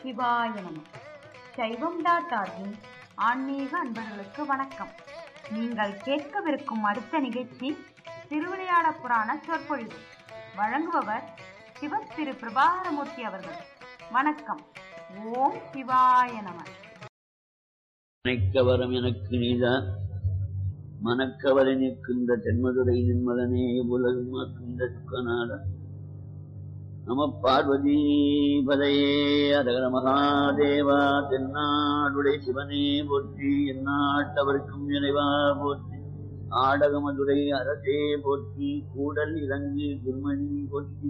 சிவாய நம சைவம் டாட் ஆர்கின் ஆன்மீக அன்பர்களுக்கு வணக்கம் நீங்கள் கேட்கவிருக்கும் அடுத்த நிகழ்ச்சி திருவிளையாட புராண சொற்பொழிவு வழங்குபவர் சிவ திரு பிரபாகரமூர்த்தி அவர்கள் வணக்கம் ஓம் சிவாய நம மனைக்கவரம் எனக்கு நீதான் மனக்கவலை நிற்கின்ற தென்மதுரை நின்மலனே உலகம் மாற்றுகின்ற துக்கநாதன் நம பார்வதி பதையே அதகர மகாதேவா தென்னாடுடைய சிவனே போற்றி எந்நாட்டவர்க்கும் இறைவா போற்றி ஆடகமதுரை அரசே போற்றி கூடல் இறங்கு குருமணி போற்றி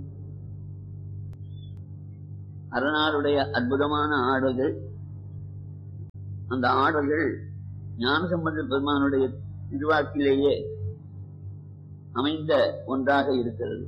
அரணாருடைய அற்புதமான ஆடல்கள் அந்த ஆடல்கள் ஞானசம்பந்த பெருமானுடைய திருவாக்கிலேயே அமைந்த ஒன்றாக இருக்கிறது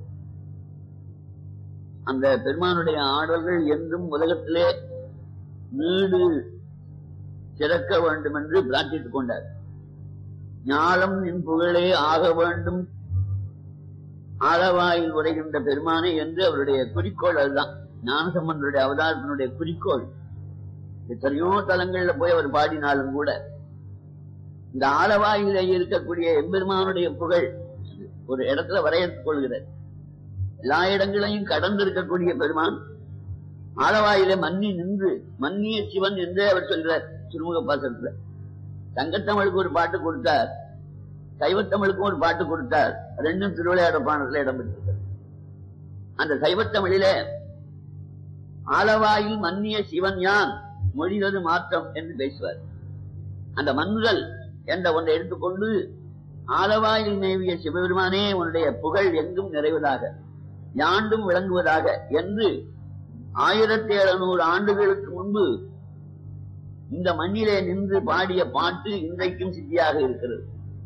அந்த பெருமானுடைய ஆடல்கள் என்றும் உலகத்திலே நீடு சிறக்க வேண்டும் என்று பிரார்த்தித்துக் கொண்டார் ஞானம் என் புகழே ஆக வேண்டும் ஆளவாயில் உரைகின்ற பெருமானே என்று அவருடைய குறிக்கோள் அதுதான் ஞானசம்பந்தருடைய அவதாரத்தினுடைய குறிக்கோள் எத்தனையோ தலங்கள்ல போய் அவர் பாடினாலும் கூட இந்த ஆலவாயில இருக்கக்கூடிய எம்பெருமானுடைய புகழ் ஒரு இடத்துல வரையறுத்துக் கொள்கிறார் எல்லா இடங்களையும் கடந்து இருக்கக்கூடிய பெருமான் ஆலவாயில மன்னி நின்று மன்னிய சிவன் என்றே அவர் சொல்கிறார் திருமுக பாசத்துல தங்கத்தமிழுக்கு ஒரு பாட்டு கொடுத்தார் சைவத்தமிழுக்கும் ஒரு பாட்டு கொடுத்தார் ரெண்டும் திருவிளையாட பாடத்துல இடம்பெற்றிருக்கிறது அந்த சைவத்தமிழிலே ஆலவாயில் மன்னிய சிவன் யான் மொழிவது மாற்றம் என்று பேசுவார் அந்த மன்னுதல் என்ற ஒன்றை எடுத்துக்கொண்டு ஆலவாயில் மேவிய சிவபெருமானே உன்னுடைய புகழ் எங்கும் நிறைவதாக யாண்டும் விளங்குவதாக என்று ஆயிரத்தி எழுநூறு ஆண்டுகளுக்கு முன்பு இந்த மண்ணிலே நின்று பாடிய பாட்டு இன்றைக்கும் சித்தியாக இருக்கிறது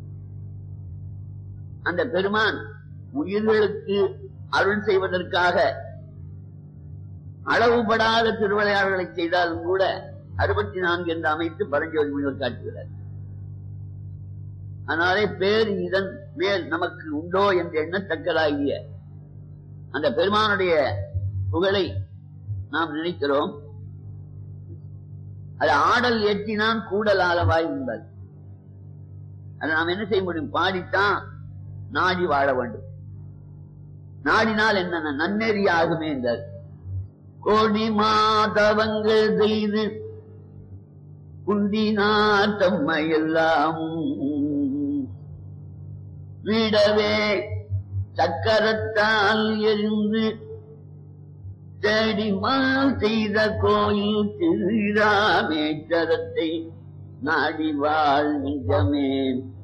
அந்த பெருமான் உயிர்களுக்கு அருள் செய்வதற்காக அளவுபடாத திருவிளையாடல்களை செய்தாலும் கூட அறுபத்தி நான்கு என்று அமைத்து பரஞ்சோதி முனிவர் காட்டுகிறார் அதனாலே பேர் இதன் மேல் நமக்கு உண்டோ என்று எண்ணத்தக்கதாகிய அந்த பெருமானுடைய புகழை நாம் நினைக்கிறோம் அது ஆடல் ஏற்றினான் கூடல் ஆளவாய் உண்டால் அதை நாம் என்ன செய்ய முடியும் பாடித்தான் நாடி வாழ வேண்டும் நாடினால் என்ன நன்னெறி ஆகுமே என்றார் கோடி மாதவங்கள் செய்து குண்டினார் தம்மையெல்லாம் விடவே சக்கரத்தால் எரிந்து தேடிமால் செய்த கோயில் திருராமேஸ்வரத்தை நாடி வாழ் நிஜமே